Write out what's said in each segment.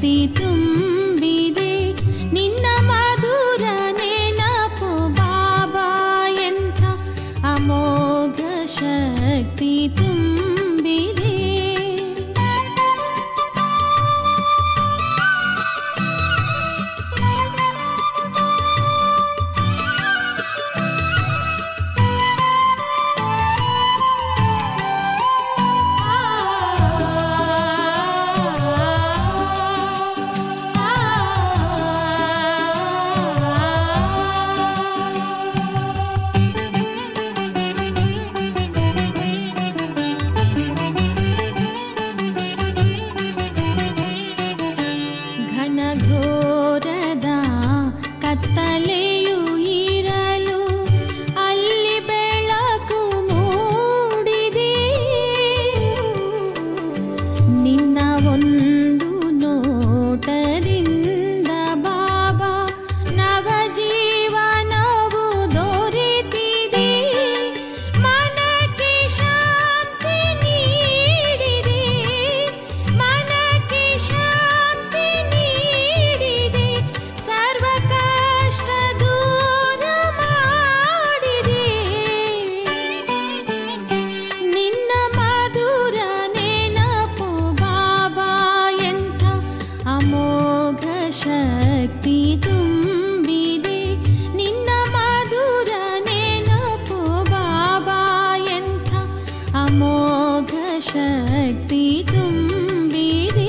ಶಕ್ತಿ ತುಂಬಿದೆ ನಿನ್ನ ಮಧುರ ನೆನಪು ಬಾಬಾ ಎಂಥ ಅಮೋಘ ಶಕ್ತಿ ತುಂಬಿದೆ ಘನಘೋರದ ಕತ್ತಲೆಯು ಇರಲು ಅಲ್ಲಿ ಬೆಳಕು ಮೂಡಿದೆ ನಿನ್ನ ಒಂದು ನೋಟದಿಂದ ಬಾಬಾ ನವ ಜೀವನವು ದೊರೆತಿದೆ ಮನಕ್ಕೆ ಶಾಂತಿ ನೀಡಿದೆ ಮನಕ್ಕೆ ಶಾಂತಿ ನೀಡಿದೆ ಸರ್ವ ಕಷ್ಟ ದೂರ ಮಾಡಿದೆ ನಿನ್ನ ಮಧುರ ನೆನಪು ಬಾಬಾ ಎಂಥ ಅಮೋಘ ಶಕ್ತಿ ತುಂಬಿದೆ ನಿನ್ನ ಮಧುರ ನೆನಪು ಬಾಬಾ ಎಂಥ ಅಮೋಘ ಶಕ್ತಿ ತುಂಬಿದೆ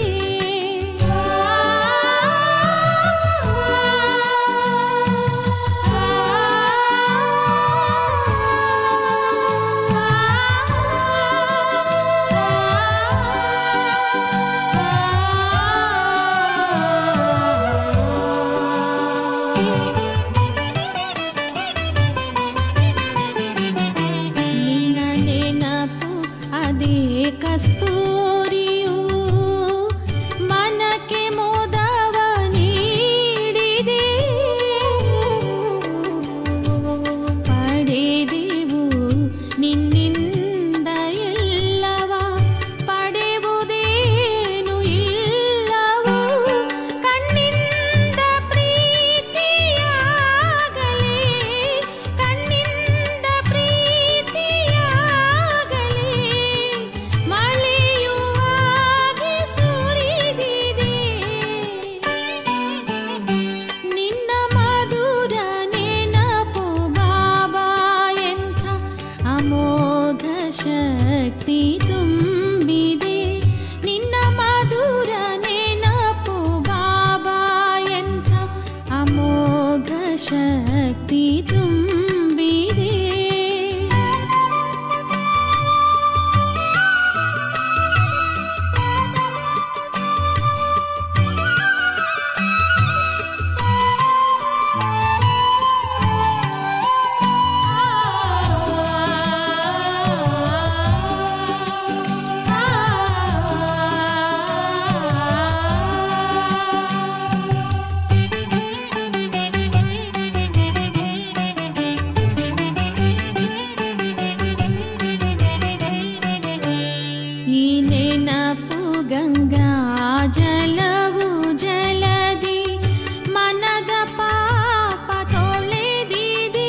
ನಿನ್ನ ನೆನಪು ಅದೇ ಕಸ್ತೂರಿಯು ಮನಕ್ಕೆ ಮೋದವ ನೀಡಿದೆ ಪಡೆದೆವು ನಿನ್ನಿಂದ ಎಲ್ಲವ ಪಡೆಯುವುದೇನು ಇಲ್ಲವೋ ಕಣ್ಣಿಂದ ಪ್ರೀತಿಯಾಗಲೇ ಕಣ್ಣಿಂದ ಪ್ರೀತಿಯಾಗಲೇ ಮಳೆಯುವಾಗಿ ಸುರಿದಿದೆ ನಿನ್ನ ಮಧುರ ನೆನಪು ಬಾಬಾ ಎಂಥ ಅಮೋಘ ಶಕ್ತಿ ತುಂಬಿದೆ ನಿನ್ನ ಮಧುರ ನೆನಪು ಬಾಬಾ ಎಂಥ ಅಮೋಘ ಶಕ್ತಿ ತುಂಬಿದೆ ಈ ನೆನಪು ಗಂಗಾ ಜಲವು ಜಲದಿ ಮನದ ಪಾಪ ತೊಳೆದಿದೆ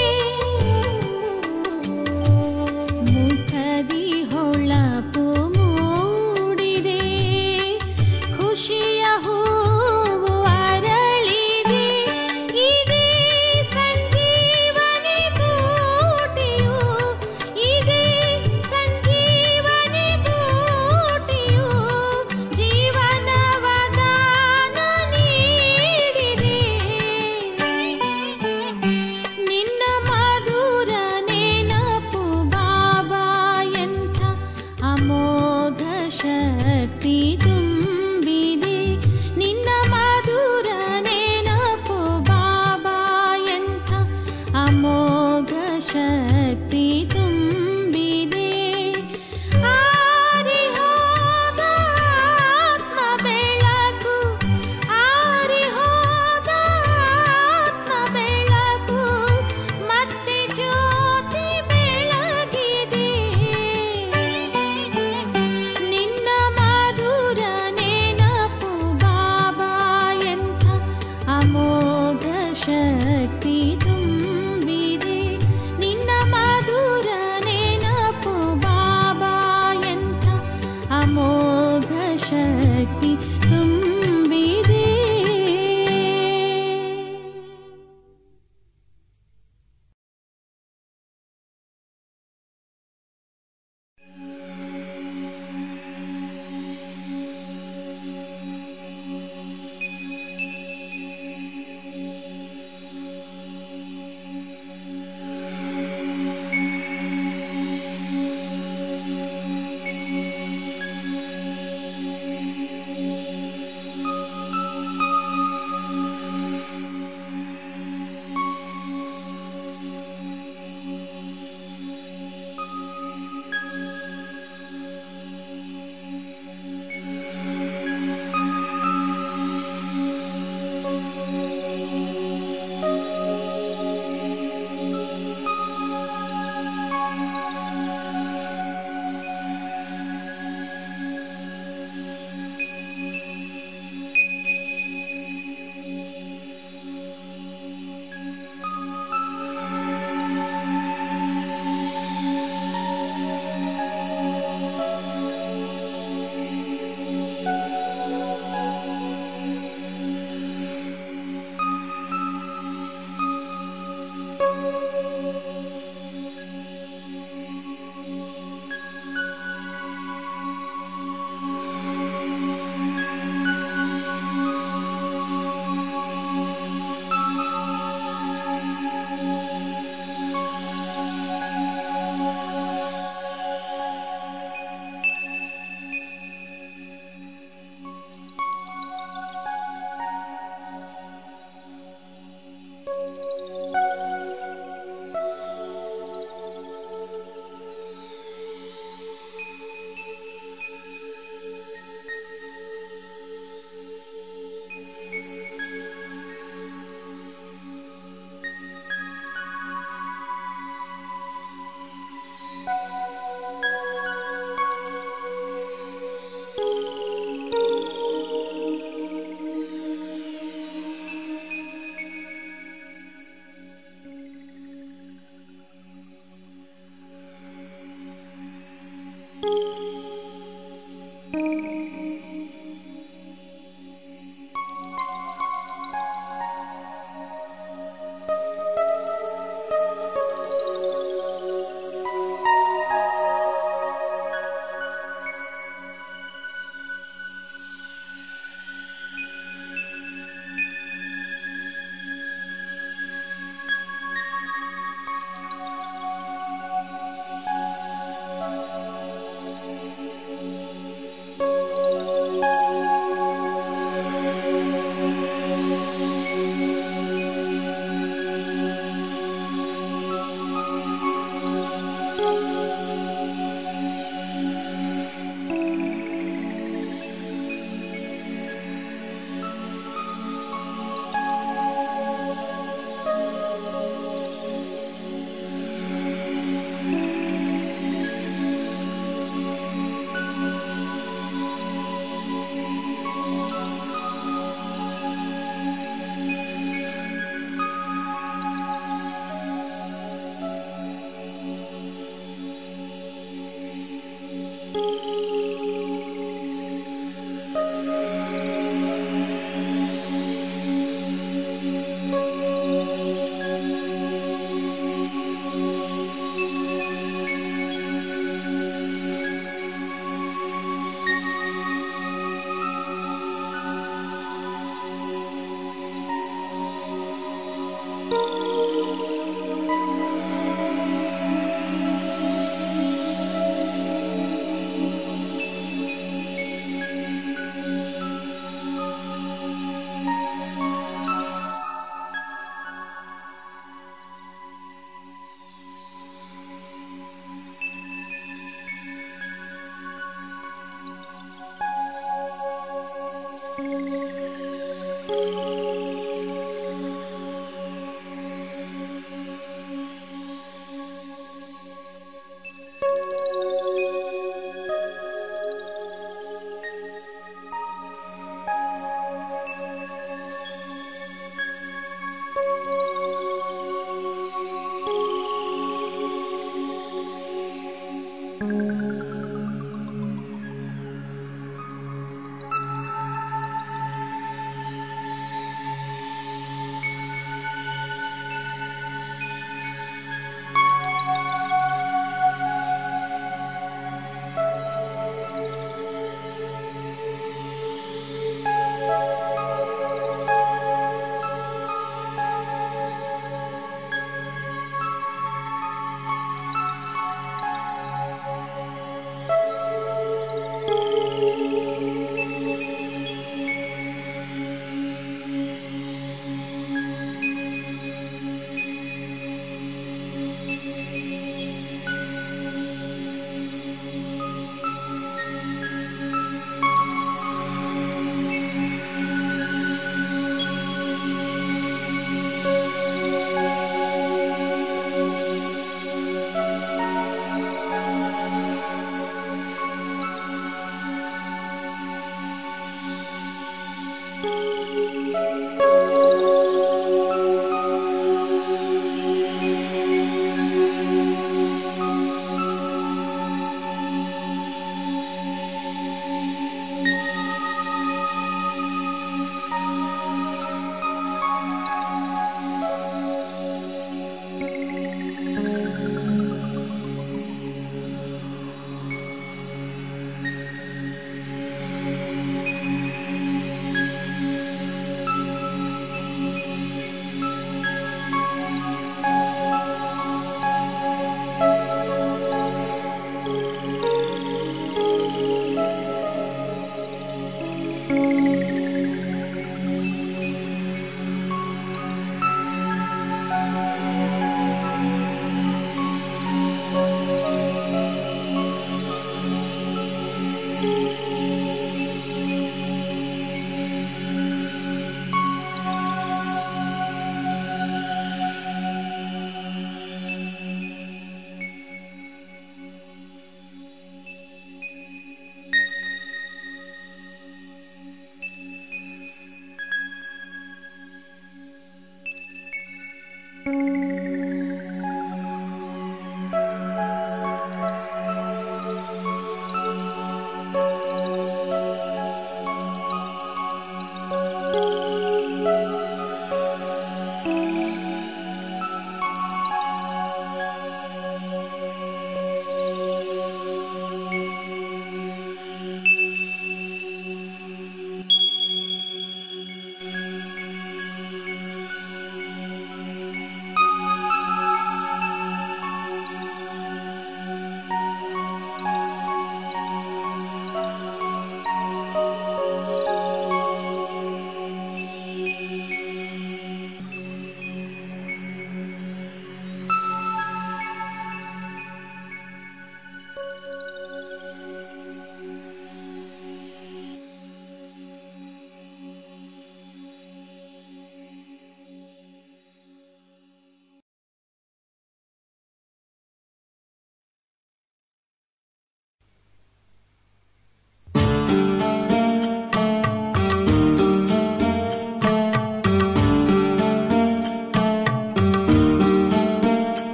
ಮುಖದಿ ಹೊಳಪು ಮೂಡಿದೆ ಖುಷಿಯ ಹೂವು ಅರಳಿದೆ ಇದೇ ಸಂಜೀವನಿ ಬೂಟಿಯು ಇದೇ ಸಂಜೀವನಿ ಬೂಟಿಯು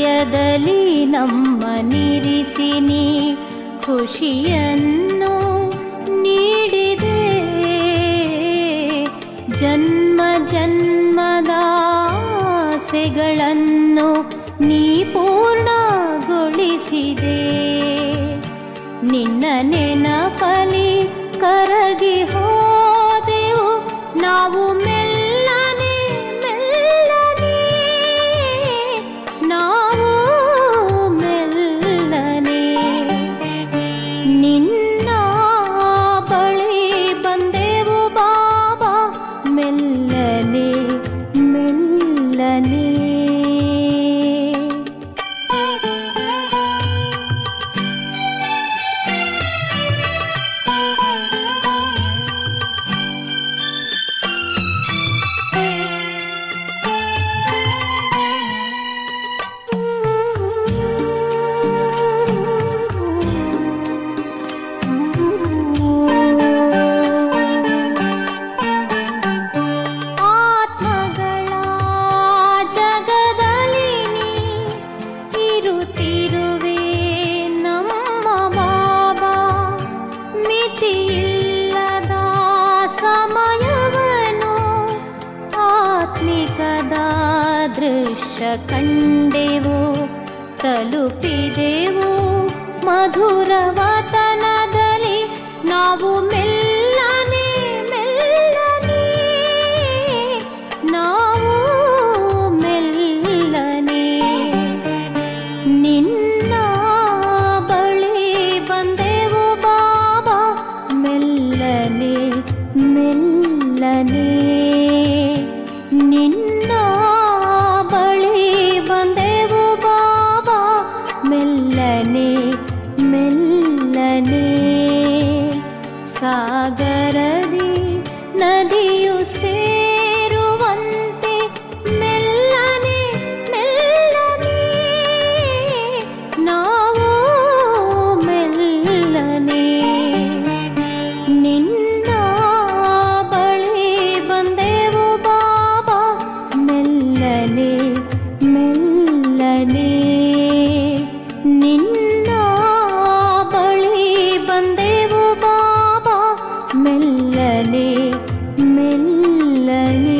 ಹೃದಯದಲ್ಲಿ ನಮ್ಮ ನಿರಿಸಿನಿ ಖುಷಿಯನ್ನು ನೀಡಿದೆ ಜನ್ಮ ಜನ್ಮದ ಆಸೆಗಳನ್ನು ನೀ ಪೂರ್ಣಗೊಳಿಸಿದೆ ನಿನ್ನ ನೆನಪಲಿ ಕರಗಿ ಹೋದೆವು ನಾವು ಮೆಲ್ಲನೆ ಮೆಲ್ಲನೆ ನಾವು ಮೆಲ್ಲನೆ ನಿನ್ನ ಬಳಿ ಬಂದೆವು ಬಾಬಾ ಮೆಲ್ಲನೆ ಮೆಲ್ಲನೆ ಆತ್ಮಗಳ ಜಗದಲ್ಲಿ ನೀ ಇರುತ್ತಿರುವೆ ನಮ್ಮ ಬಾಬಾ ಮಿತಿಯಿಲ್ಲದ ಸಮಯವನ್ನು ಆತ್ಮಿಕದ ದೃಶ್ಯ ಕಂಡೆವು ತಲುಪಿದೆವು ಮಧುರ ವತನದಲ್ಲಿ ನಾವು ಮೆಲ್ಲನೆ ಮೆಲ್ಲನೆ ನಾವು ಮೆಲ್ಲನೆ ನಿನ್ನ ಬಳಿ ಬಂದೆವು ಬಾಬಾ ಮೆಲ್ಲನೆ ಮೆಲ್ಲನೆ ನಿನ್ನ ಬಳಿ ಬಂದೆವು ಬಾಬಾ ಮೆಲ್ಲನೆ ಮೆಲ್ಲನೆ ಸಾಗರದಿ ನದಿಯು ಸೇರುವಂತೆ ಮೆಲ್ಲನೆ ಮೆಲ್ಲನೆ ನಾವು ಮೆಲ್ಲನೆ ನಿನ್ನ ಬಳಿ ಬಂದೆವು ಬಾಬಾ ಮೆಲ್ಲನೆ ಮೆಲ್ಲನೆ ನಿನ್ನ ಬಳಿ ಬಂದೆವು ಬಾಬಾ ಮೆಲ್ಲನೆ ಮೆಲ್ಲನೆ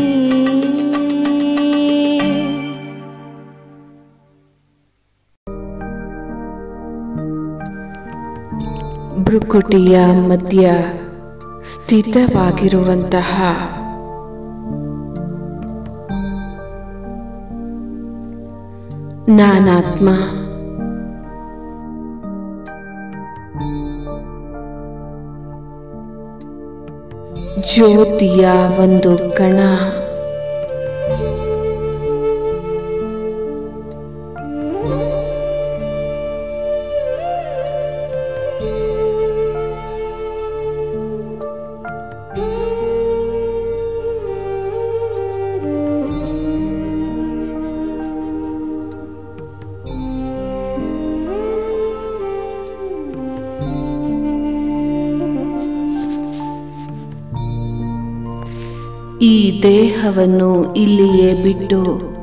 ಭ್ರುಕುಟಿಯ ಮಧ್ಯ ಸ್ಥಿತವಾಗಿರುವಂತಹ ನಾನಾತ್ಮ ಜ್ಯೋತಿಯ ಒಂದು ಕಣ ಈ ದೇಹವನ್ನು ಇಲ್ಲಿಯೇ ಬಿಟ್ಟು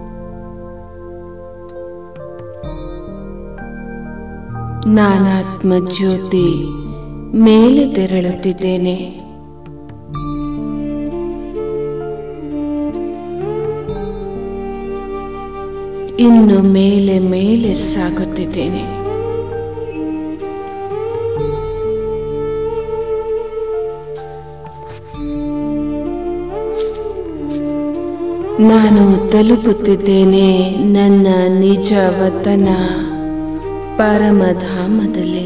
ನಾನಾತ್ಮ ಜ್ಯೋತಿ ಮೇಲೆ ತೆರಳುತ್ತಿದ್ದೇನೆ ಇನ್ನು ಮೇಲೆ ಮೇಲೆ ಸಾಗುತ್ತಿದ್ದೇನೆ ನಾನು ತಲುಪುತ್ತಿದ್ದೇನೆ ನನ್ನ ನಿಜ ವತನ ಪರಮಧಾಮದಲ್ಲಿ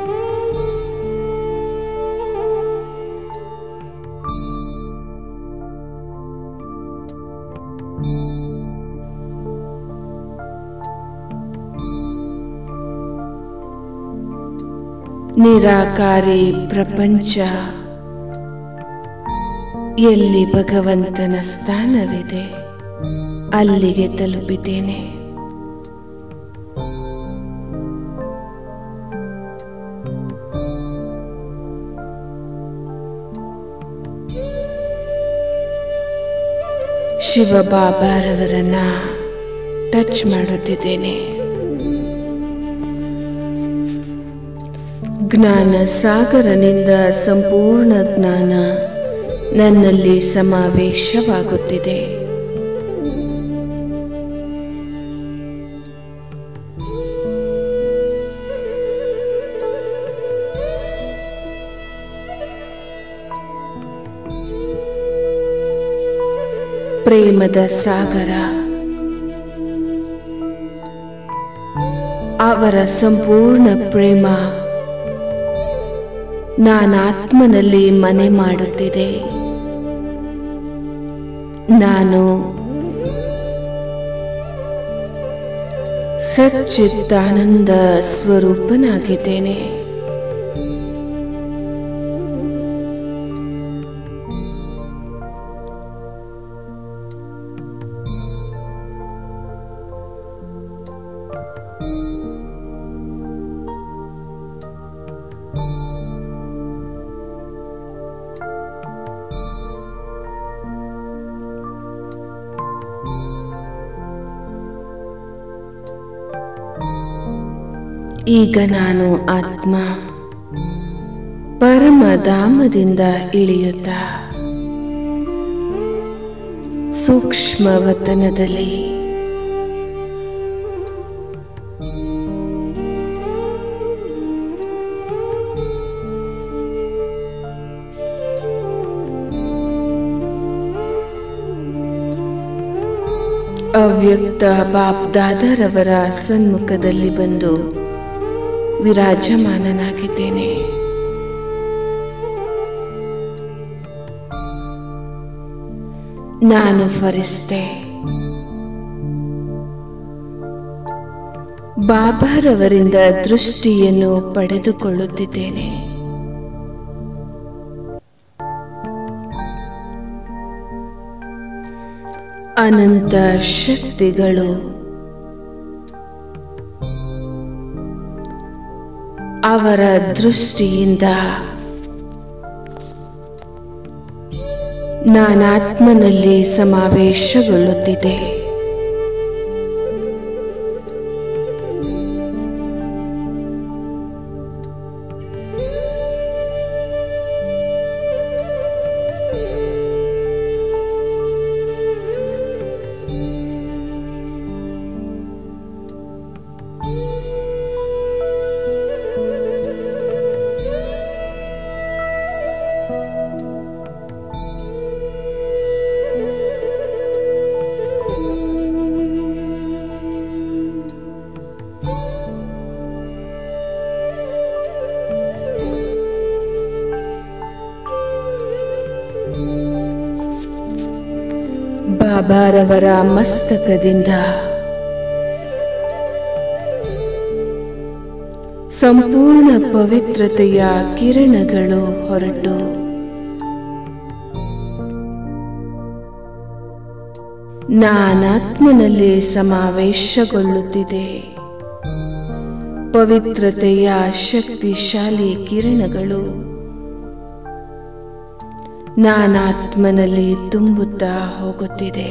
ನಿರಾಕಾರಿ ಪ್ರಪಂಚ ಎಲ್ಲಿ ಭಗವಂತನ ಸ್ಥಾನವಿದೆ ಅಲ್ಲಿಗೆ ತಲುಪಿದ್ದೇನೆ ಶಿವಬಾಬಾರವರನ್ನ ಟಚ್ ಮಾಡುತ್ತಿದ್ದೇನೆ ಜ್ಞಾನ ಸಾಗರನಿಂದ ಸಂಪೂರ್ಣ ಜ್ಞಾನ ನನ್ನಲ್ಲಿ ಸಮಾವೇಶವಾಗುತ್ತಿದೆ ಪ್ರೇಮದ ಸಾಗರ ಅವರ ಸಂಪೂರ್ಣ ಪ್ರೇಮ ನಾನಾತ್ಮನಲ್ಲಿ ಮನೆ ಮಾಡುತ್ತಿದೆ ನಾನು ಸಚ್ಚಿತ್ತಾನಂದ ಸ್ವರೂಪನಾಗಿದ್ದೇನೆ ಈಗ ನಾನು ಆತ್ಮ ಪರಮಧಾಮದಿಂದ ಇಳಿಯುತ್ತ ಸೂಕ್ಷ್ಮವತನದಲ್ಲಿ ಅವ್ಯಕ್ತ ಬಾಪ್ದಾದರವರ ಸನ್ಮುಖದಲ್ಲಿ ಬಂದು ವಿರಾಜಮಾನನಾಗಿದ್ದೇನೆ ನಾನು ಫರಿಸ್ತೆ ಬಾಬಾರವರಿಂದ ದೃಷ್ಟಿಯನ್ನು ಪಡೆದುಕೊಳ್ಳುತ್ತಿದ್ದೇನೆ ಅನಂತ ಶಕ್ತಿಗಳು ಅವರ ದೃಷ್ಟಿಯಿಂದ ನಾನಾತ್ಮನಲ್ಲಿ ಸಮಾವೇಶಗೊಳ್ಳುತ್ತಿದೆ ಬಾಬಾರವರ ಮಸ್ತಕದಿಂದ ಸಂಪೂರ್ಣ ಪವಿತ್ರತೆಯ ಕಿರಣಗಳು ಹೊರಟು ನಾನಾತ್ಮನಲ್ಲಿ ಸಮಾವೇಶಗೊಳ್ಳುತ್ತಿದೆ ಪವಿತ್ರತೆಯ ಶಕ್ತಿಶಾಲಿ ಕಿರಣಗಳು ನಾನಾತ್ಮನಲ್ಲಿ ತುಂಬುತ್ತಾ ಹೋಗುತ್ತಿದೆ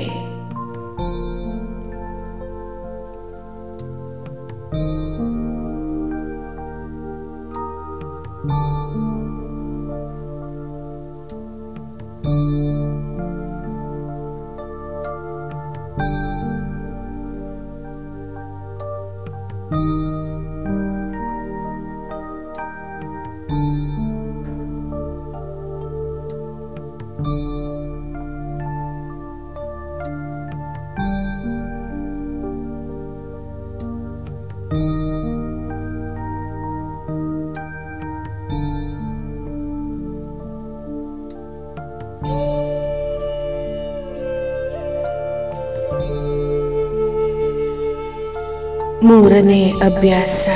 ಮೂರನೇ ಅಭ್ಯಾಸ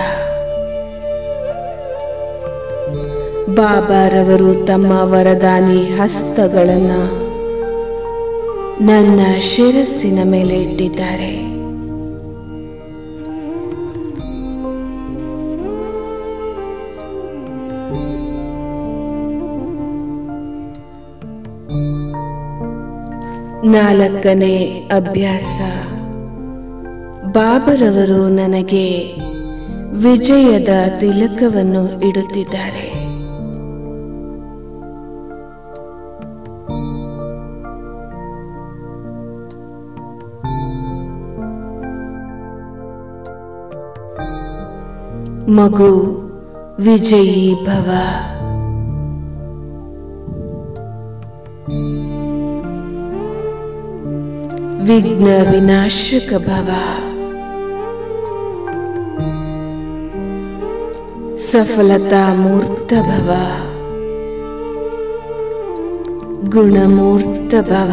ಬಾಬಾರವರು ತಮ್ಮ ವರದಾನಿ ಹಸ್ತಗಳನ್ನು ನನ್ನ ಶಿರಸ್ಸಿನ ಮೇಲೆ ಇಟ್ಟಿದ್ದಾರೆ ನಾಲ್ಕನೇ ಅಭ್ಯಾಸ ಬಾಬರವರು ನನಗೆ ವಿಜಯದ ತಿಲಕವನ್ನು ಇಡುತ್ತಿದ್ದಾರೆ ಮಗು ವಿಜಯೀ ಭವ ವಿಘ್ನ ವಿನಾಶಕ ಭವ ಸಫಲತಾ ಮೂರ್ತ ಭವ ಗುಣಮೂರ್ತ ಭವ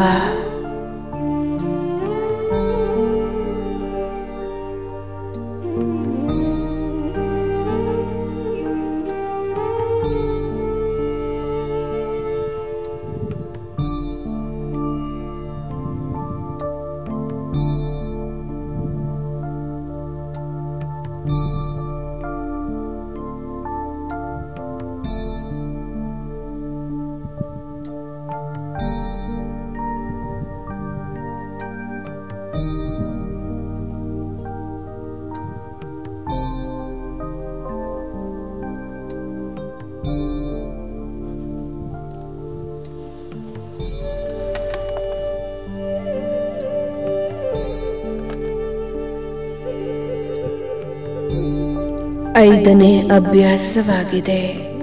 ಐದನೇ ಅಭ್ಯಾಸವಾಗಿದೆ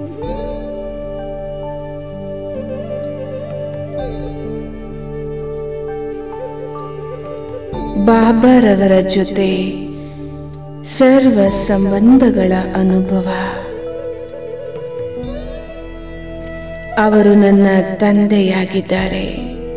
ಬಾಬಾರವರ ಜೊತೆ ಸರ್ವ ಸಂಬಂಧಗಳ ಅನುಭವ ಅವರು ನನ್ನ ತಂದೆಯಾಗಿದ್ದಾರೆ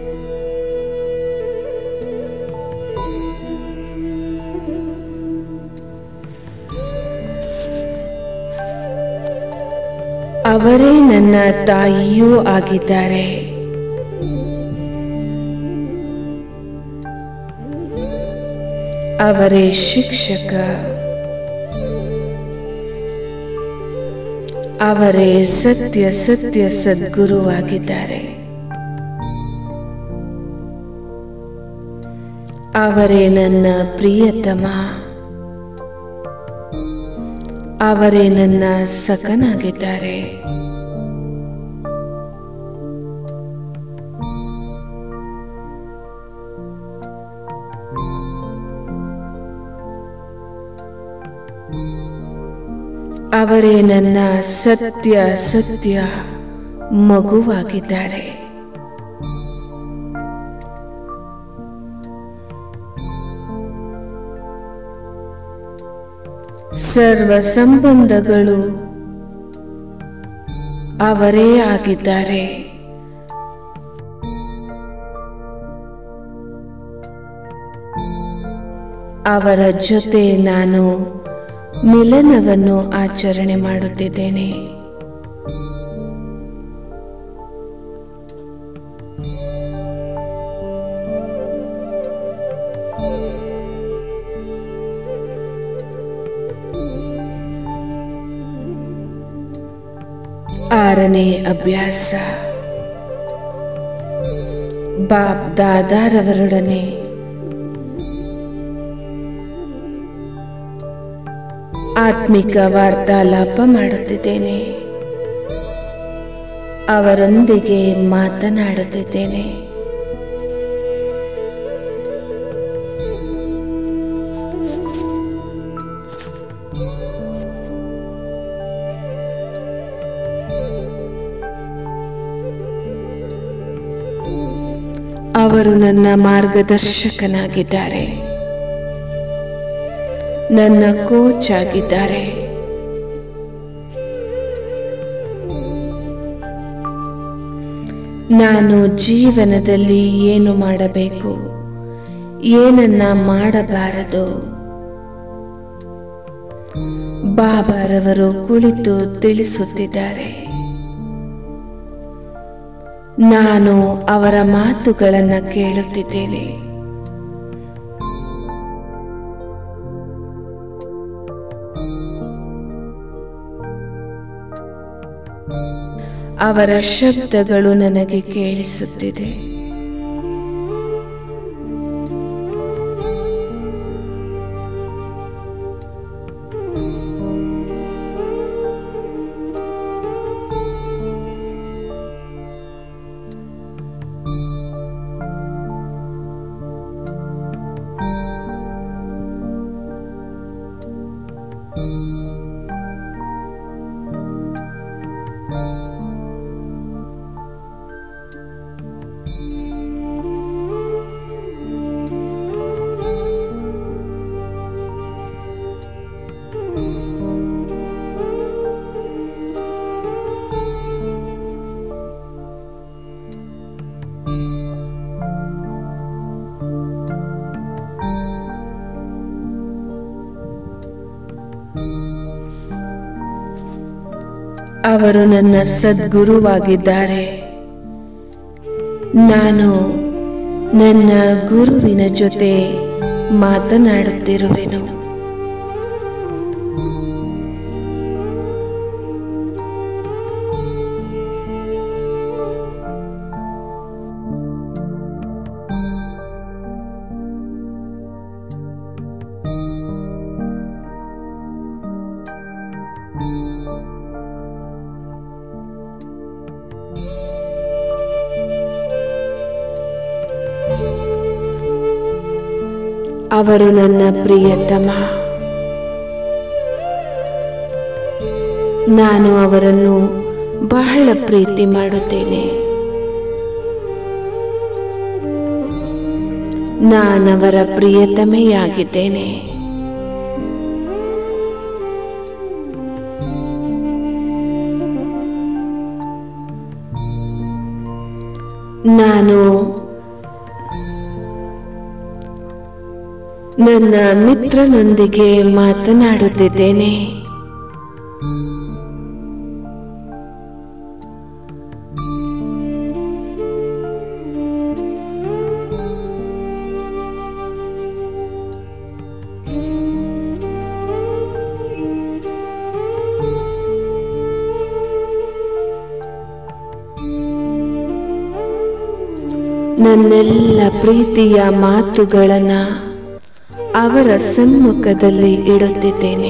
ಅವರೇ ನನ್ನ ತಾಯಿಯೂ ಆಗಿದ್ದಾರೆ ಅವರೇ ಶಿಕ್ಷಕ ಅವರೇ ಸತ್ಯ ಸತ್ಯ ಸದ್ಗುರುವಾಗಿದ್ದಾರೆ ಅವರೇ ನನ್ನ ಪ್ರಿಯತಮ ಅವರೇ ನನ್ನ ಸಖನಾಗಿದ್ದಾರೆ ಅವರೇ ನನ್ನ ಸತ್ಯ ಸತ್ಯ ಮಗುವಾಗಿದ್ದಾರೆ ಸರ್ವ ಸಂಬಂಧಗಳು ಅವರೇ ಆಗಿದ್ದಾರೆ ಅವರ ಜೊತೆ ನಾನು ಮಿಲನವನ್ನು ಆಚರಣೆ ಮಾಡುತ್ತಿದ್ದೇನೆ ಆರನೇ ಅಭ್ಯಾಸ ಬಾಬ್ ದಾದಾರವರೊಡನೆ ಆತ್ಮಿಕ ವಾರ್ತಾಲಾಪ ಮಾಡುತ್ತಿದ್ದೇನೆ ಅವರೊಂದಿಗೆ ಮಾತನಾಡುತ್ತಿದ್ದೇನೆ ಅವರು ನನ್ನ ಮಾರ್ಗದರ್ಶಕನಾಗಿದ್ದಾರೆ ನನ್ನ ಕೋಚ್ ಆಗಿದ್ದಾರೆ ನಾನು ಜೀವನದಲ್ಲಿ ಏನು ಮಾಡಬೇಕು ಏನನ್ನ ಮಾಡಬಾರದು ಬಾಬಾರವರು ಕುಳಿತು ತಿಳಿಸುತ್ತಿದ್ದಾರೆ ನಾನು ಅವರ ಮಾತುಗಳನ್ನು ಕೇಳುತ್ತಿದ್ದೇನೆ ಅವರ ಶಬ್ದಗಳು ನನಗೆ ಕೇಳಿಸುತ್ತಿದೆ ಅವರು ನನ್ನ ಸದ್ಗುರುವಾಗಿದ್ದಾರೆ ನಾನು ನನ್ನ ಗುರುವಿನ ಜೊತೆ ಮಾತನಾಡುತ್ತಿರುವೆನು ಅವರು ನನ್ನ ಪ್ರಿಯತಮ ನಾನು ಅವರನ್ನು ಬಹಳ ಪ್ರೀತಿ ಮಾಡುತ್ತೇನೆ ನಾನವರ ಪ್ರಿಯತಮೆಯಾಗಿದ್ದೇನೆ ನಾನು ನನ್ನ ಮಿತ್ರನೊಂದಿಗೆ ಮಾತನಾಡುತ್ತಿದ್ದೇನೆ ನನ್ನೆಲ್ಲ ಪ್ರೀತಿಯ ಮಾತುಗಳನ್ನ ಅವರ ಸಮ್ಮುಖದಲ್ಲಿ ಇಡುತ್ತಿದ್ದೇನೆ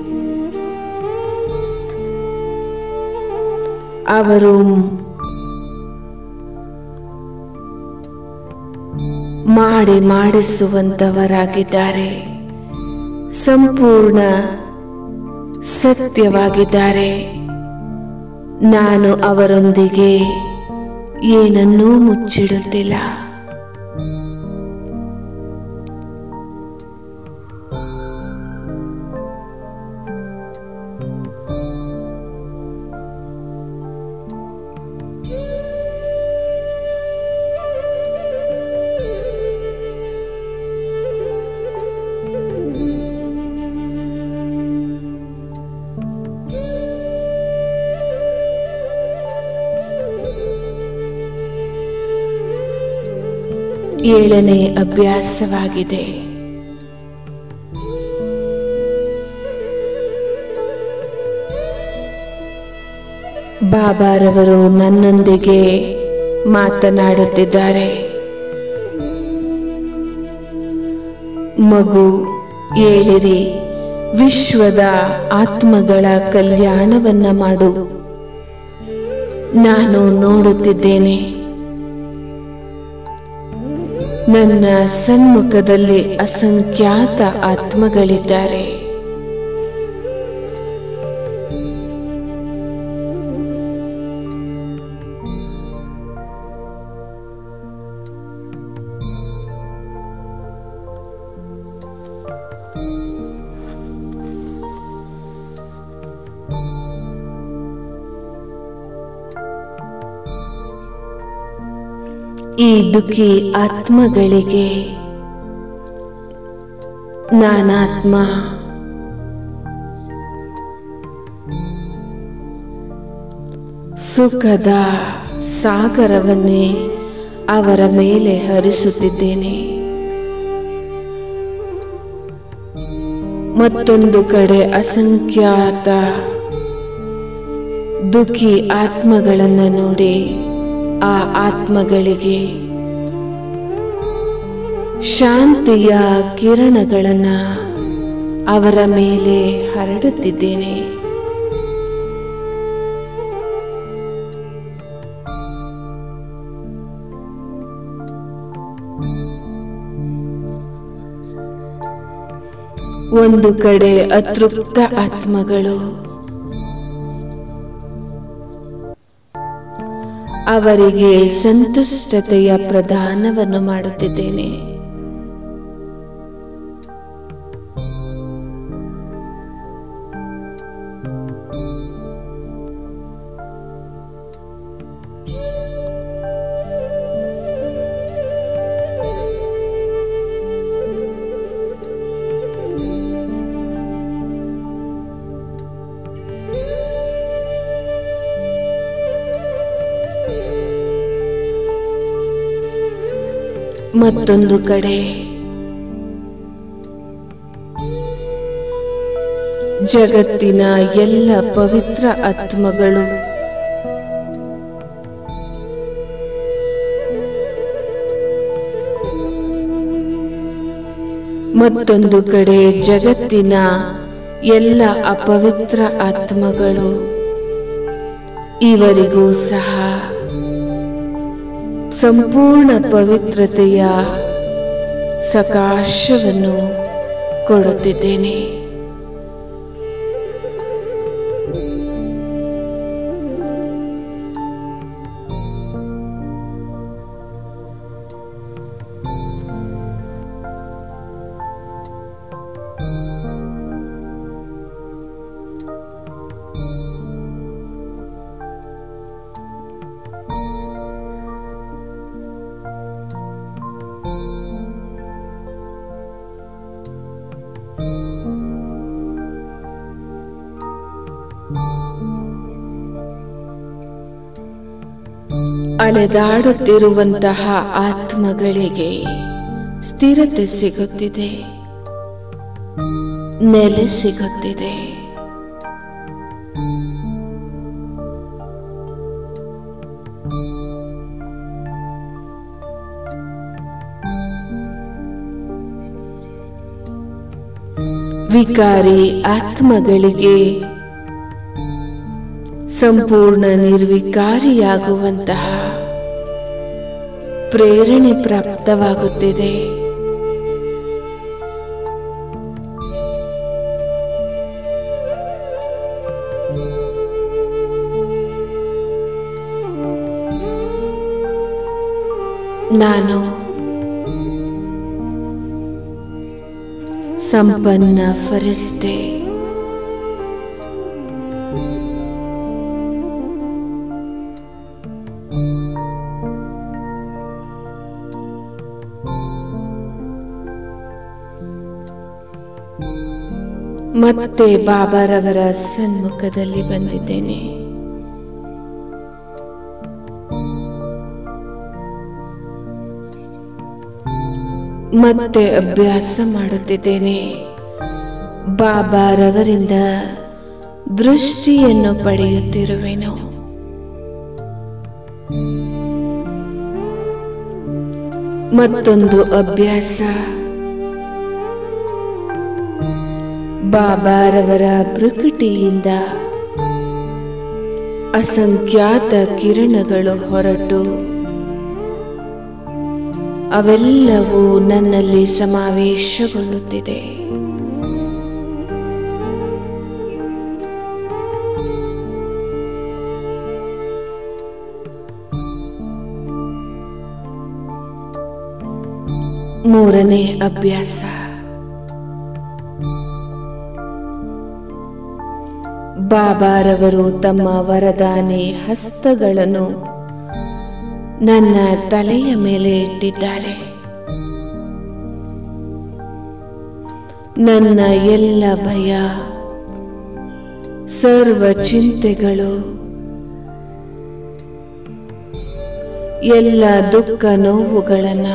ಅವರು ಮಾಡಿ ಮಾಡಿಸುವಂತವರಾಗಿದ್ದಾರೆ ಸಂಪೂರ್ಣ ಸತ್ಯವಾಗಿದ್ದಾರೆ ನಾನು ಅವರೊಂದಿಗೆ ಏನನ್ನೂ ಮುಚ್ಚಿಡುತ್ತಿಲ್ಲ ಏಳನೇ ಅಭ್ಯಾಸವಾಗಿದೆ ಬಾಬಾರವರು ನನ್ನೊಂದಿಗೆ ಮಾತನಾಡುತ್ತಿದ್ದಾರೆ ಮಗು ಏಳಿರಿ ವಿಶ್ವದ ಆತ್ಮಗಳ ಕಲ್ಯಾಣವನ್ನ ಮಾಡು ನಾನು ನೋಡುತ್ತಿದ್ದೇನೆ ನನ್ನ ಸನ್ಮುಖದಲ್ಲಿ ಅಸಂಖ್ಯಾತ ಆತ್ಮಗಳಿದ್ದಾರೆ ಈ ದುಃಖಿ ಆತ್ಮಗಳಿಗೆ ನಾನಾತ್ಮ ಸುಖದ ಸಾಗರವನ್ನೇ ಅವರ ಮೇಲೆ ಹರಿಸುತ್ತಿದ್ದೇನೆ ಮತ್ತೊಂದು ಕಡೆ ಅಸಂಖ್ಯಾತ ದುಃಖಿ ಆತ್ಮಗಳನ್ನು ನೋಡಿ ಆ ಆತ್ಮಗಳಿಗೆ ಶಾಂತಿಯ ಕಿರಣಗಳನ್ನ ಅವರ ಮೇಲೆ ಹರಡುತ್ತಿದ್ದೇನೆ ಒಂದು ಕಡೆ ಅತೃಪ್ತ ಆತ್ಮಗಳು ಅವರಿಗೆ ಸಂತುಷ್ಟತೆಯ ಪ್ರದಾನವನ್ನು ಮಾಡುತ್ತಿದ್ದೇನೆ ಮತ್ತೊಂದು ಕಡೆ ಜಗತ್ತಿನ ಎಲ್ಲ ಪವಿತ್ರ ಆತ್ಮಗಳು ಮತ್ತೊಂದು ಕಡೆ ಜಗತ್ತಿನ ಎಲ್ಲ ಅಪವಿತ್ರ ಆತ್ಮಗಳು ಇವರಿಗೂ ಸಹ ಸಂಪೂರ್ಣ ಪವಿತ್ರತೆಯ ಸಕಾಶವನ್ನು ಕೊಡುತ್ತಿದ್ದೇನೆ ಅಲೆದಾಡುತ್ತಿರುವಂತಹ ಆತ್ಮಗಳಿಗೆ ಸ್ಥಿರತೆ ಸಿಗುತ್ತಿದೆ ನೆಲೆ ಸಿಗುತ್ತಿದೆ ವಿಕಾರಿ ಆತ್ಮಗಳಿಗೆ ಸಂಪೂರ್ಣ ನಿರ್ವಿಕಾರಿಯಾಗುವಂತಹ ಪ್ರೇರಣೆ ಪ್ರಾಪ್ತವಾಗುತ್ತಿದೆ ನಾನು ಸಂಪನ್ನ ಫರಿಸ್ಟೆ ಮತ್ತೆ ಬಾಬಾರವರ ಸನ್ಮುಖದಲ್ಲಿ ಬಂದಿದ್ದೇನೆ ಮತ್ತೆ ಅಭ್ಯಾಸ ಮಾಡುತ್ತಿದ್ದೇನೆ ಬಾಬಾರವರಿಂದ ದೃಷ್ಟಿಯನ್ನು ಪಡೆಯುತ್ತಿರುವೆನು ಮತ್ತೊಂದು ಅಭ್ಯಾಸ ಬಾಬಾರವರ ಪ್ರಕೃತಿಯಿಂದ ಅಸಂಖ್ಯಾತ ಕಿರಣಗಳು ಹೊರಟು ಅವೆಲ್ಲವೂ ನನ್ನಲ್ಲಿ ಸಮಾವೇಶಗೊಳ್ಳುತ್ತಿದೆ ಮೂರನೇ ಅಭ್ಯಾಸ ಬಾಬಾರವರು ತಮ್ಮ ವರದಾನಿ ಹಸ್ತಗಳನ್ನು ನನ್ನ ತಲೆಯ ಮೇಲೆ ಇಟ್ಟಿದ್ದಾರೆ ನನ್ನ ಎಲ್ಲ ಭಯ ಸರ್ವ ಚಿಂತೆಗಳು ಎಲ್ಲ ದುಃಖ ನೋವುಗಳನ್ನ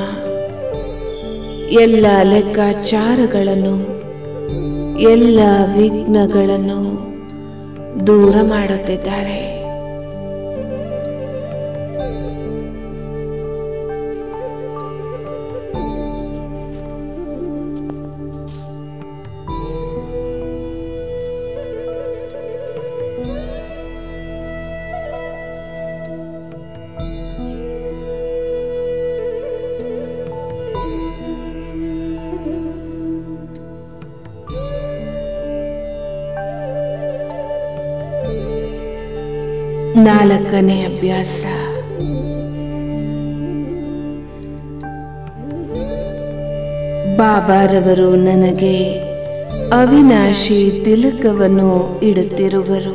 ಎಲ್ಲ ಲೆಕ್ಕಾಚಾರಗಳನ್ನು ಎಲ್ಲ ವಿಘ್ನಗಳನ್ನು ದೂರ ಮಾಡುತ್ತಿದ್ದಾರೆ ನಾಲ್ಕನೇ ಅಭ್ಯಾಸ ಬಾಬಾರವರು ನನಗೆ ಅವಿನಾಶಿ ತಿಲಕವನ್ನು ಇಡುತ್ತಿರುವರು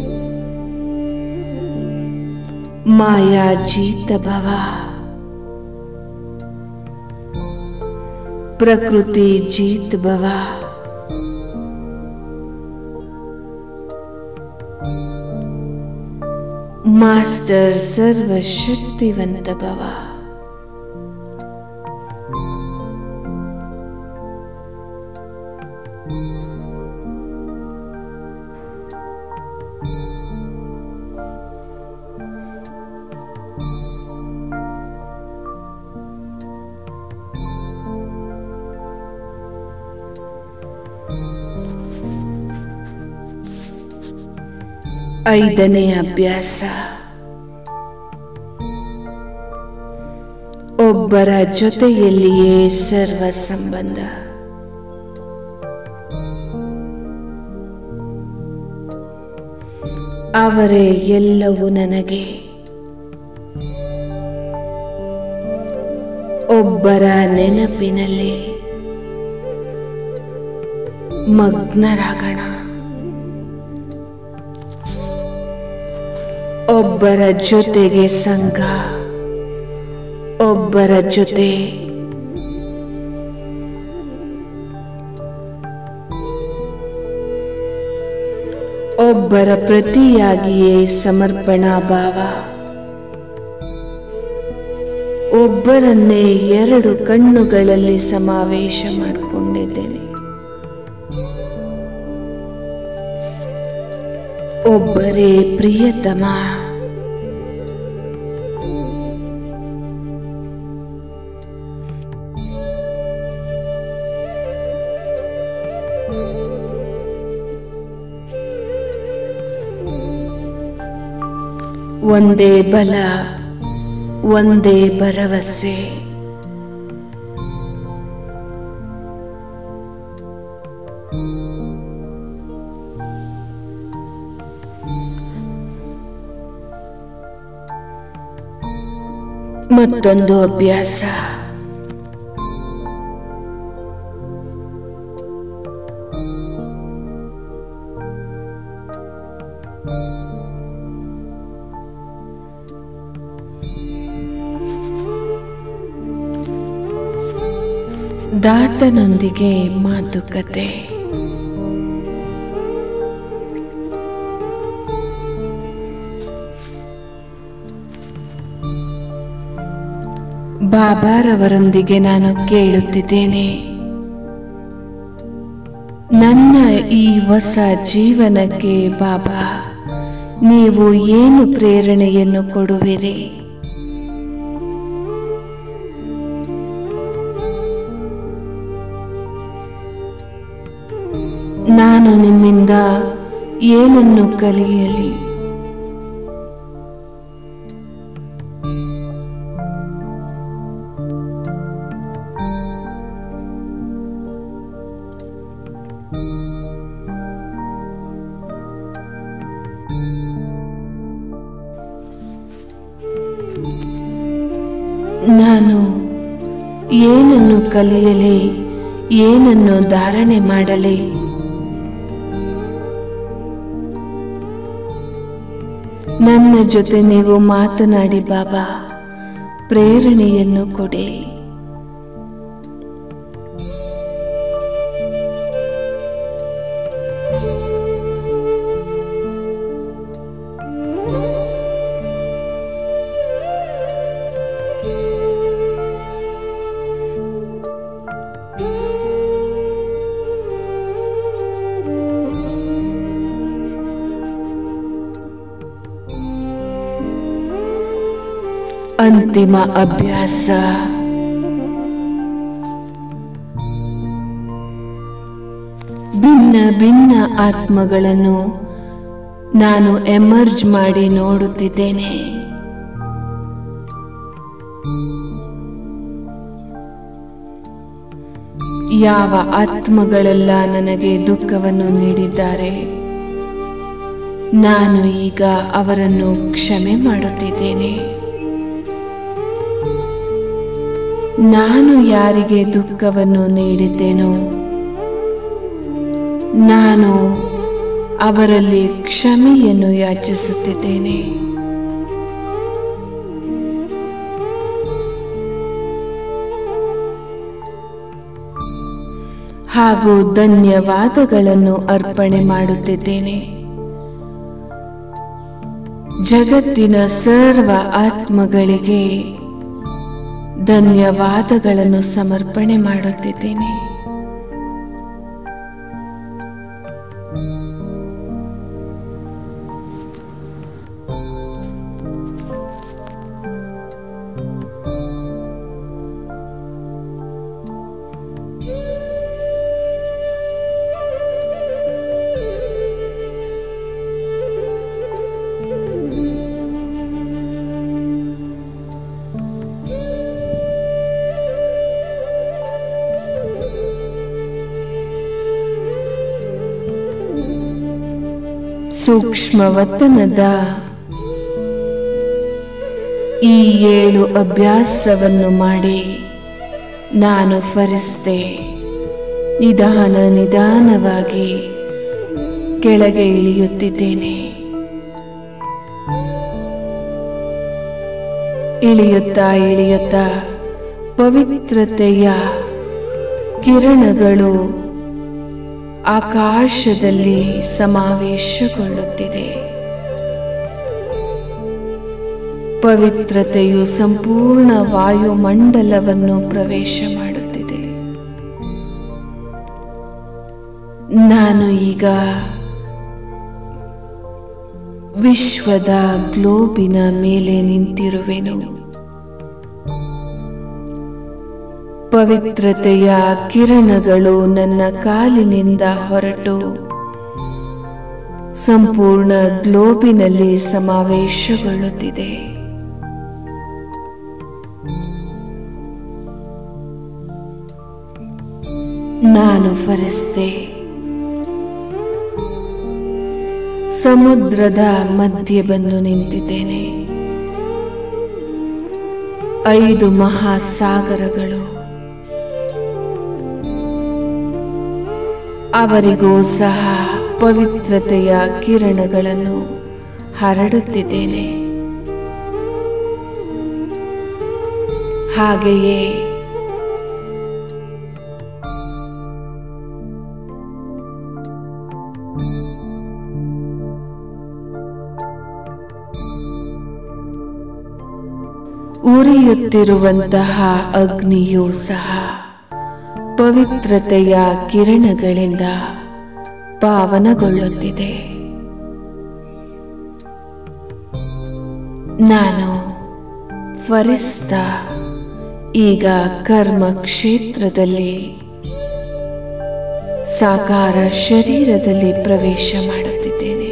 ಮಾಯಾ ಜೀತ ಭವ ಪ್ರಕೃತಿ ಜೀತ್ ಭವ ಮಾಸ್ಟರ್ ಸರ್ವಶಕ್ತಿವಂತ ಭವ ಐದನೇ ಅಭ್ಯಾಸ ಒಬ್ಬರ ಜೊತೆಯಲ್ಲಿಯೇ ಸರ್ವ ಸಂಬಂಧ ಅವರೇ ಎಲ್ಲವೂ ನನಗೆ ಒಬ್ಬರ ನೆನಪಿನಲ್ಲಿ ಮಗ್ನರಾಗೋಣ ಒಬ್ಬರ ಜೊತೆಗೆ ಸಂಘ ಒಬ್ಬರ ಜೊತೆ ಒಬ್ಬರ ಪ್ರತಿಯಾಗಿಯೇ ಸಮರ್ಪಣಾ ಭಾವ ಒಬ್ಬರನ್ನೇ ಎರಡು ಕಣ್ಣುಗಳಲ್ಲಿ ಸಮಾವೇಶ ಮಾಡಿಕೊಂಡಿದ್ದೇನೆ ಒಬ್ಬರೇ ಪ್ರಿಯತಮ ಒಂದೇ ಬಲ ಒಂದೇ ಭರವಸೆ ಮತ್ತೊಂದು ಅಭ್ಯಾಸ ದಾತನೊಂದಿಗೆ ಮಾತುಕತೆ ಬಾಬಾರವರೊಂದಿಗೆ ನಾನು ಕೇಳುತ್ತಿದ್ದೇನೆ ನನ್ನ ಈ ಹೊಸ ಜೀವನಕ್ಕೆ ಬಾಬಾ ನೀವು ಏನು ಪ್ರೇರಣೆಯನ್ನು ಕೊಡುವಿರಿ ನಾನು ನಿಮ್ಮಿಂದ ಏನನ್ನು ಕಲಿಯಲಿ ನಾನು ಏನನ್ನು ಕಲಿಯಲಿ ಏನನ್ನು ಧಾರಣೆ ಮಾಡಲಿ ನನ್ನ ಜೊತೆ ನೀವು ಮಾತನಾಡಿ ಬಾಬಾ ಪ್ರೇರಣೆಯನ್ನು ಕೊಡಿ ಅಂತಿಮ ಅಭ್ಯಾಸ ಭಿನ್ನ ಭಿನ್ನ ಆತ್ಮಗಳನ್ನು ನಾನು ಎಮರ್ಜ್ ಮಾಡಿ ನೋಡುತ್ತಿದ್ದೇನೆ ಯಾವ ಆತ್ಮಗಳೆಲ್ಲ ನನಗೆ ದುಃಖವನ್ನು ನೀಡಿದ್ದಾರೆ ನಾನು ಈಗ ಅವರನ್ನು ಕ್ಷಮೆ ಮಾಡುತ್ತಿದ್ದೇನೆ ನಾನು ಯಾರಿಗೆ ದುಃಖವನ್ನು ನೀಡಿದ್ದೇನೋ ನಾನು ಅವರಲ್ಲಿ ಕ್ಷಮೆಯನ್ನು ಯಾಚಿಸುತ್ತಿದ್ದೇನೆ ಹಾಗೂ ಧನ್ಯವಾದಗಳನ್ನು ಅರ್ಪಣೆ ಮಾಡುತ್ತಿದ್ದೇನೆ ಜಗತ್ತಿನ ಸರ್ವ ಆತ್ಮಗಳಿಗೆ ಧನ್ಯವಾದಗಳನ್ನು ಸಮರ್ಪಣೆ ಮಾಡುತ್ತಿದ್ದೇನೆ ಸೂಕ್ಷ್ಮವತನದ ಈ ಏಳು ಅಭ್ಯಾಸವನ್ನು ಮಾಡಿ ನಾನು ಫರಿಸ್ತೆ ನಿಧಾನ ನಿಧಾನವಾಗಿ ಕೆಳಗೆ ಇಳಿಯುತ್ತಿದ್ದೇನೆ ಇಳಿಯುತ್ತಾ ಇಳಿಯುತ್ತಾ ಪವಿತ್ರತೆಯ ಕಿರಣಗಳು ಆಕಾಶದಲ್ಲಿ ಸಮಾವೇಶಗೊಳ್ಳುತ್ತಿದೆ ಪವಿತ್ರತೆಯು ಸಂಪೂರ್ಣ ವಾಯುಮಂಡಲವನ್ನು ಪ್ರವೇಶ ಮಾಡುತ್ತಿದೆ ನಾನು ಈಗ ವಿಶ್ವದ ಗ್ಲೋಬಿನ ಮೇಲೆ ನಿಂತಿರುವೆನು ಪವಿತ್ರತೆಯ ಕಿರಣಗಳು ನನ್ನ ಕಾಲಿನಿಂದ ಹೊರಟು ಸಂಪೂರ್ಣ ಗ್ಲೋಬಿನಲ್ಲಿ ಸಮಾವೇಶಗೊಳ್ಳುತ್ತಿದೆ ನಾನು ಫರಿಸ್ತೆ ಸಮುದ್ರದ ಮಧ್ಯೆ ಬಂದು ನಿಂತಿದ್ದೇನೆ ಐದು ಮಹಾಸಾಗರಗಳು ಅವರಿಗೂ ಸಹ ಪವಿತ್ರತೆಯ ಕಿರಣಗಳನ್ನು ಹರಡುತ್ತಿದ್ದೇನೆ ಹಾಗೆಯೇ ಉರಿಯುತ್ತಿರುವಂತಹ ಅಗ್ನಿಯೂ ಸಹ ಪವಿತ್ರತೆಯ ಕಿರಣಗಳಿಂದ ಪಾವನಗೊಳ್ಳುತ್ತಿದೆ ನಾನು ಫರಿಸ್ತ ಈಗ ಕರ್ಮ ಕ್ಷೇತ್ರದಲ್ಲಿ ಸಾಕಾರ ಶರೀರದಲ್ಲಿ ಪ್ರವೇಶ ಮಾಡುತ್ತಿದ್ದೇನೆ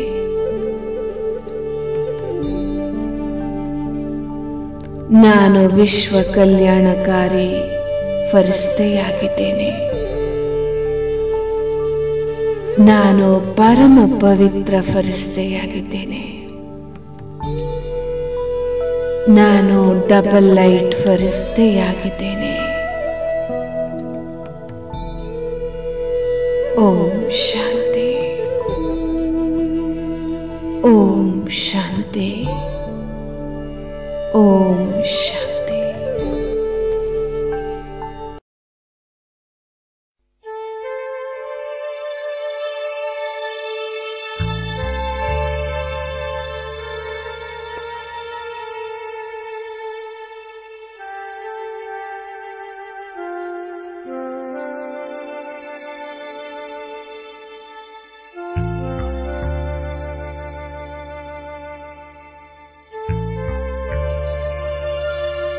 ನಾನು ವಿಶ್ವ ಕಲ್ಯಾಣಕಾರಿ ಫರಿಸ್ತೆಯಾಗಿದ್ದೇನೆ ನಾನು ಪರಮ ಪವಿತ್ರ ಫರಿಸ್ತೆಯಾಗಿದ್ದೇನೆ ನಾನು ಡಬಲ್ ಲೈಟ್ ಫರಿಸ್ತೆಯಾಗಿದ್ದೇನೆ ಓಂ ಶಾಂತಿ ಓಂ ಶಾಂತಿ ಓಂ ಶಾಂತಿ Thank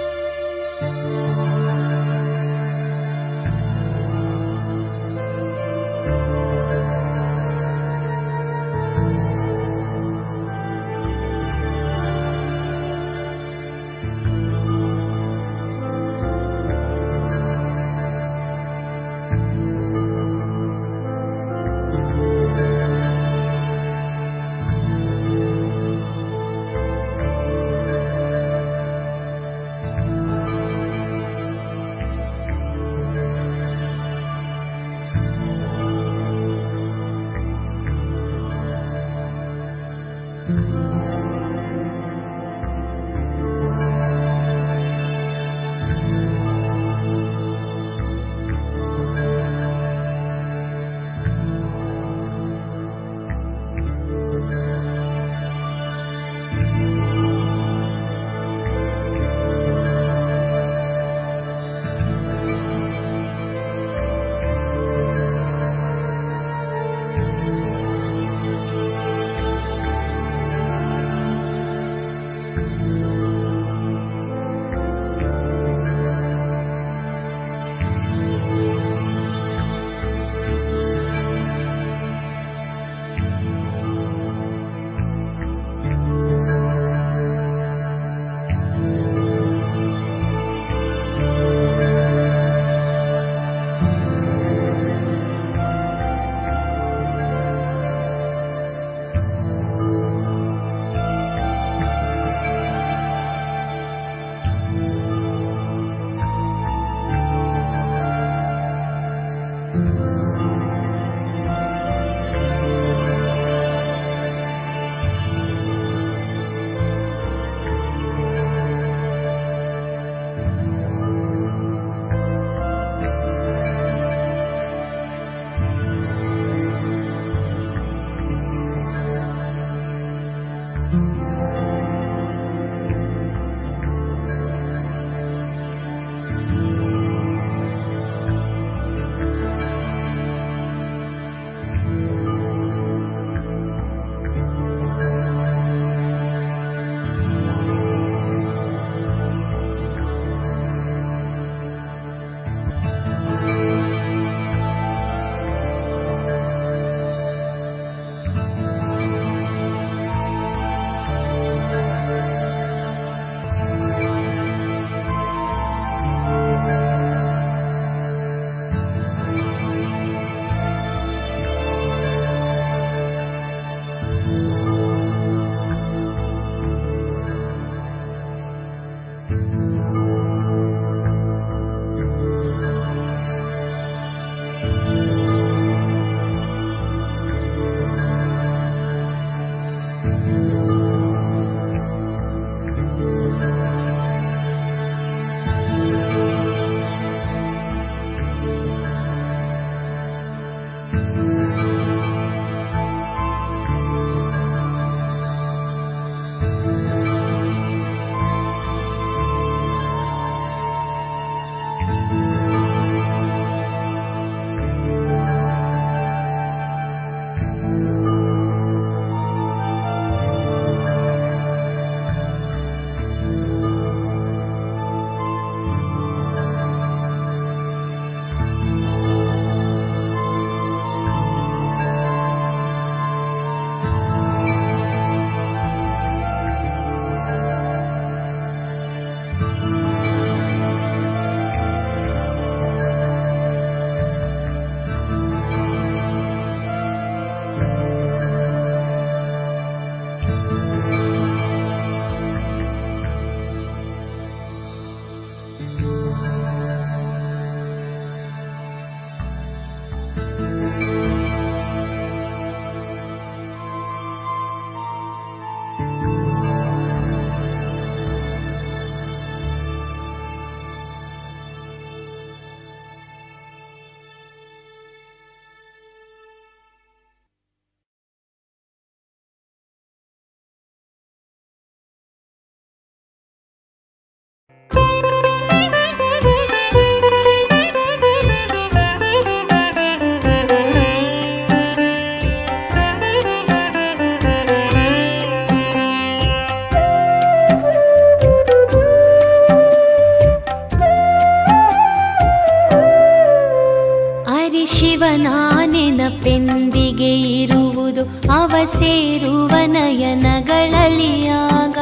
ಸೇರುವ ನಯನಗಳಲಿಯಾಗ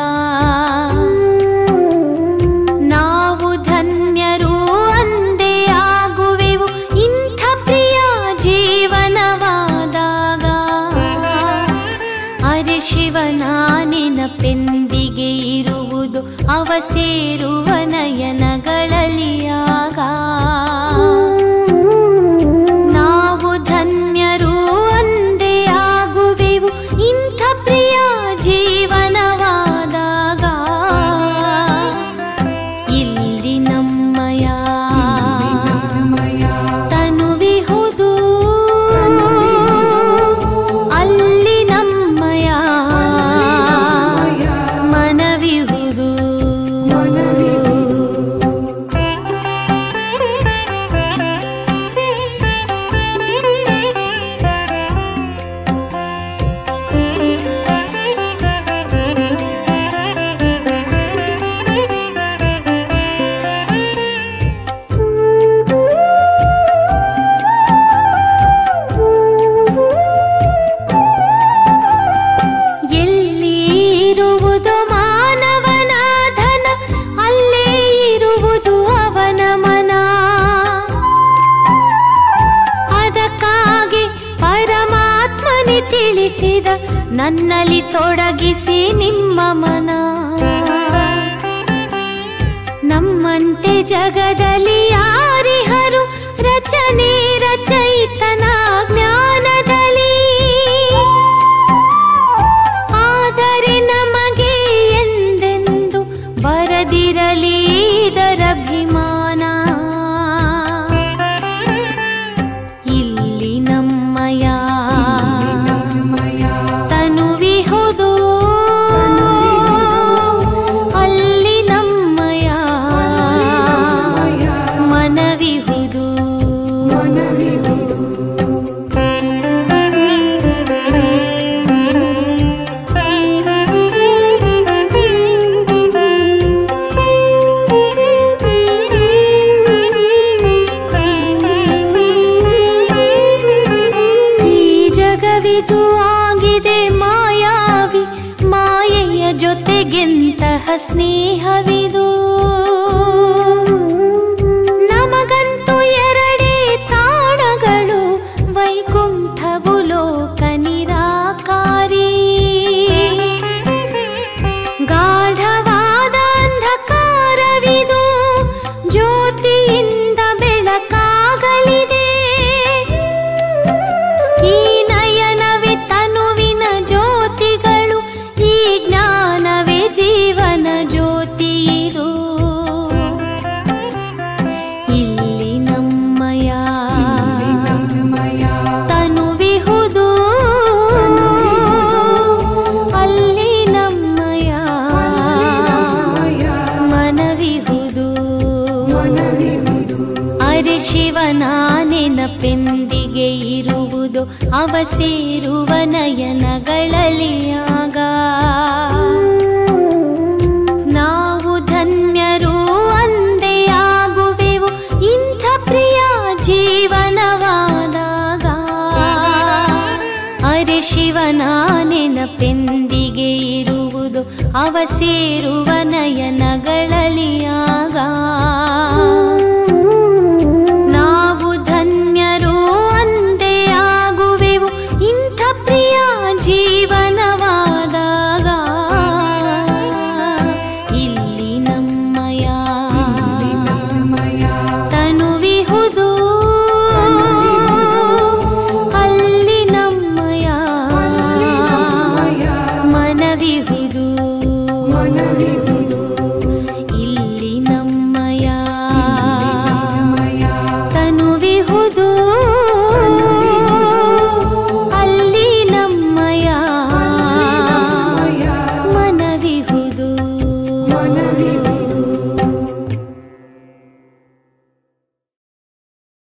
ನಾವು ಧನ್ಯರು ಅಂದೇ ಆಗುವೆವು ಇಂಥ ಪ್ರಿಯ ಜೀವನವಾದಾಗ ಅರೆ ಶಿವನ ನೆನಪೆಂದಿಗೆ ಇರುವುದು ಅವ ಸೇರುವ ನಯನಗಳಲಿಯಾಗ ನಾವು ಧನ್ಯರು ಅಂದೇ ಆಗುವೆವು ಇಂಥ ಪ್ರಿಯ ಜೀವನವಾದಾಗ ಇಲ್ಲಿ ನಮ್ಮಯ ತನುವಿಹುದು ಅಲ್ಲಿ ನಮ್ಮಯ ಮನವಿಹುದು ಎಲ್ಲಿ ಇರುವುದು ಮಾನವನ ಧನ ಅಲ್ಲೇ ಇರುವುದು ಅವನ ಮನ ಅದಕ್ಕಾಗಿ ಪರಮಾತ್ಮನೆ ತಿಳಿಸಿದ ನನ್ನಲ್ಲಿ ತೊಡಗಿಸಿ ನಿಮ್ಮ ಮನ ನಮ್ಮಂತೆ ಜಗದಲ್ಲಿ ಯಾರಿಹರು ರಚನೆ ರಚಯಿತನ ಜ್ಞಾನದಲ್ಲಿ ಆದರೆ ನಮಗೆ ಎಂದೆಂದು ಬರದಿರಲಿ ಇದರಭಿಮಾನ ಇಲ್ಲಿ ನಮ್ಮಯ ತನುವಿಹುದು ಅಲ್ಲಿ ನಮ್ಮಯ ಮನವಿಹುದು ಈ ಜಗವಿದು ಆಗಿದೆ ಮಾಯಾವಿ ಮಾಯೆಯ ಜೊತೆಗೆಂತಹ ಸ್ನೇಹವಿದು ನಮಗಂತೂ ಎರಡೇ ತಾಣಗಳು ವೈಕುಂಠವು ಲೋಕ ನಿರಾಕಾರಿ ಗಾಢವಾದ ಅಂಧಕಾರವಿದು ಜ್ಯೋತಿಯಿಂದ ಬೆಳಕಾಗಲಿದೆ ಈ ನಯನವೇ ತನುವಿನ ಜ್ಯೋತಿಗಳು ಈ ಜ್ಞಾನವೇ ಜೀವನ ಜ್ಯೋತಿ ಇದು ಇಲ್ಲಿ ನಮ್ಮಯ ತನುವಿಹುದು ಅಲ್ಲಿ ನಮ್ಮಯ ಮನವಿಹುದು ಅರೆ ಶಿವನ ನೆನಪೆಂದಿಗೆ ಇರುವುದು ಅವ ಸೇರುವ ನಯನಗಳಲಿಯಾಗ ನಾವು ಧನ್ಯರು ಅಂದೇ ಆಗುವೆವು ಇಂಥ ಪ್ರಿಯ ಜೀವನವಾದಾಗ ಅರೆ ಶಿವನ ನೆನಪೆಂದಿಗೆ ಇರುವುದು ಅವ ಸೇರುವ ನಯನಗಳಲಿಯಾಗ